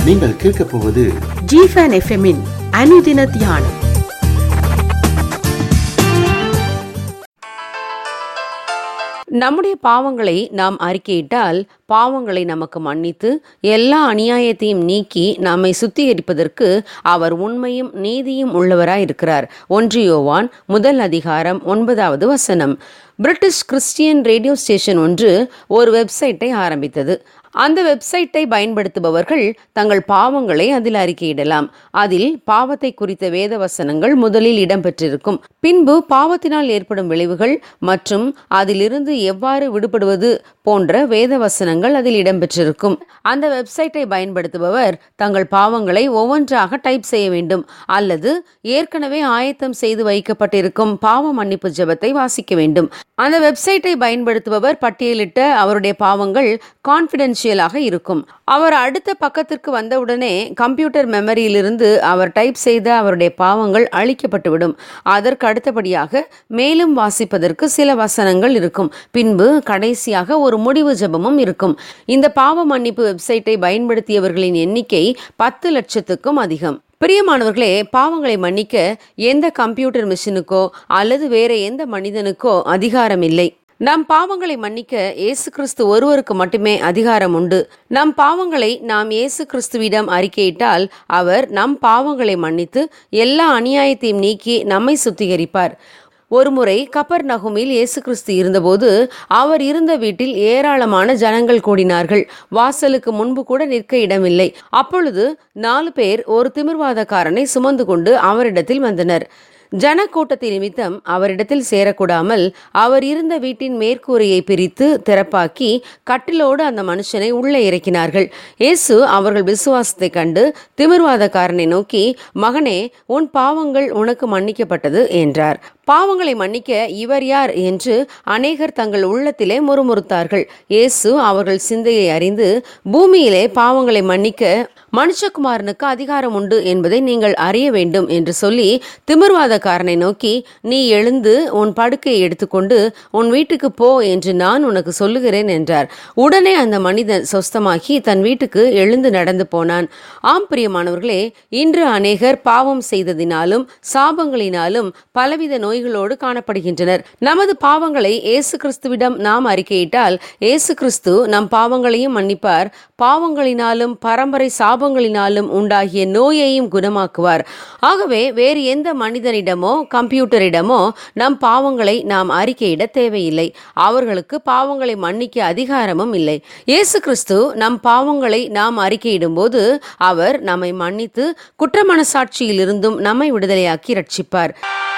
நீங்கள் கேட்கப் போவது ஜிஃபன் எஃப்எம்மின் அனுதின தியானம் நம்முடைய பாவங்களை நாம் அறிக்கையிட்டால் பாவங்களை நமக்கு மன்னித்து எல்லா அநியாயத்தையும் நீக்கி நம்மை சுத்திகரிப்பதற்கு அவர் உண்மையும் நீதியும் உள்ளவராய் இருக்கிறார் ஒன்று யோவான் முதல் அதிகாரம் ஒன்பதாவது வசனம் பிரிட்டிஷ் கிறிஸ்டியன் ரேடியோ ஸ்டேஷன் ஒன்று ஒரு வெப்சைட்டை ஆரம்பித்தது அந்த வெப்சைட்டை பயன்படுத்துபவர்கள் தங்கள் பாவங்களை அதில் அறிக்கையிடலாம் அதில் பாவத்தை குறித்த வேத வசனங்கள் முதலில் இடம்பெற்றிருக்கும் பின்பு பாவத்தினால் ஏற்படும் விளைவுகள் மற்றும் அதிலிருந்து எவ்வாறு விடுபடுவது போன்ற வேத வசனங்கள் அதில் இடம்பெற்றிருக்கும் அந்த வெப்சைட்டை பயன்படுத்துபவர் தங்கள் பாவங்களை ஒவ்வொன்றாக டைப் செய்ய வேண்டும் அல்லது ஏற்கனவே ஆயத்தம் செய்து வைக்கப்பட்டிருக்கும் பாவ மன்னிப்பு ஜெபத்தை வாசிக்க வேண்டும் அந்த வெப்சைட்டை பயன்படுத்துபவர் பட்டியலிட்ட அவருடைய பாவங்கள் கான்பிடென்ஷியலாக இருக்கும் அவர் அடுத்த பக்கத்திற்கு வந்தவுடனே கம்ப்யூட்டர் மெமரியிலிருந்து அவர் டைப் செய்த அவருடைய பாவங்கள் அழிக்கப்பட்டுவிடும் அதற்கு அடுத்தபடியாக மேலும் வாசிப்பதற்கு சில வசனங்கள் இருக்கும் பின்பு கடைசியாக ஒரு முடிவு ஜெபமும் இருக்கும் இந்த பாவ மன்னிப்பு வெப்சைட்டை பயன்படுத்தியவர்களின் எண்ணிக்கை பத்து லட்சத்துக்கும் அதிகம் பிரியமானவர்களே பாவங்களை மன்னிக்க எந்த கம்ப்யூட்டர் மிஷினுக்கோ அல்லது வேற எந்த மனிதனுக்கோ அதிகாரம் இல்லை நம் பாவங்களை மன்னிக்க இயேசு கிறிஸ்து ஒருவருக்கு மட்டுமே அதிகாரம் உண்டு நம் பாவங்களை நாம் இயேசு கிறிஸ்துவிடம் அறிக்கையிட்டால் அவர் நம் பாவங்களை மன்னித்து எல்லா அநியாயத்தையும் நீக்கி நம்மை சுத்திகரிப்பார் ஒருமுறை கப்பர் நகுமில் இயேசு கிறிஸ்து இருந்தபோது அவர் இருந்த வீட்டில் ஏராளமான ஜனங்கள் கூடினார்கள் வாசலுக்கு முன்பு கூட நிற்க இடமில்லை அப்பொழுது நாலு பேர் ஒரு திமிர்வாதக்காரனை சுமந்து கொண்டு அவரிடத்தில் வந்தனர் ஜனக்கூட்டத்தின் நிமித்தம் அவரிடத்தில் சேரக்கூடாமல் அவர் இருந்த வீட்டின் மேற்கூரையை பிரித்து திறப்பாக்கி கட்டிலோடு அந்த மனுஷனை உள்ளே இறக்கினார்கள் இயேசு அவர்கள் விசுவாசத்தை கண்டு திமிர்வாதக்காரனை நோக்கி மகனே உன் பாவங்கள் உனக்கு மன்னிக்கப்பட்டது என்றார் பாவங்களை மன்னிக்க இவர் யார் என்று அநேகர் தங்கள் உள்ளத்திலே முறுமுறுத்தார்கள் இயேசு அவர்கள் சிந்தையை அறிந்து பூமியிலே பாவங்களை மன்னிக்க மனுஷகுமாரனுக்கு அதிகாரம் உண்டு என்பதை நீங்கள் அறிய வேண்டும் என்று சொல்லி திமிர்வாதக்காரனை நோக்கி நீ எழுந்து உன் படுக்கையை எடுத்துக்கொண்டு உன் வீட்டுக்கு போ என்று நான் உனக்கு சொல்லுகிறேன் என்றார் உடனே அந்த மனிதன் சொஸ்தமாகி தன் வீட்டுக்கு எழுந்து நடந்து போனான் ஆம் பிரியமானவர்களே இன்று அநேகர் பாவம் செய்ததினாலும் சாபங்களினாலும் பலவித நோய்களோடு காணப்படுகின்றனர் நமது பாவங்களை இயேசு கிறிஸ்துவிடம் நாம் அறிக்கையிட்டால் இயேசு கிறிஸ்து நம் பாவங்களையும் மன்னிப்பார் பாவங்களினாலும் பரம்பரை சாபங்களினாலும் உண்டாகிய நோயையும் குணமாக்குவார் ஆகவே வேறு எந்த மனிதனிடமோ கம்ப்யூட்டரிடமோ நம் பாவங்களை நாம் அறிக்கையிட தேவையில்லை அவர்களுக்கு பாவங்களை மன்னிக்க அதிகாரமும் இல்லை இயேசு கிறிஸ்து நம் பாவங்களை நாம் அறிக்கையிடும் போது அவர் நம்மை மன்னித்து குற்ற மனசாட்சியிலிருந்தும் நம்மை விடுதலையாக்கி ரட்சிப்பார்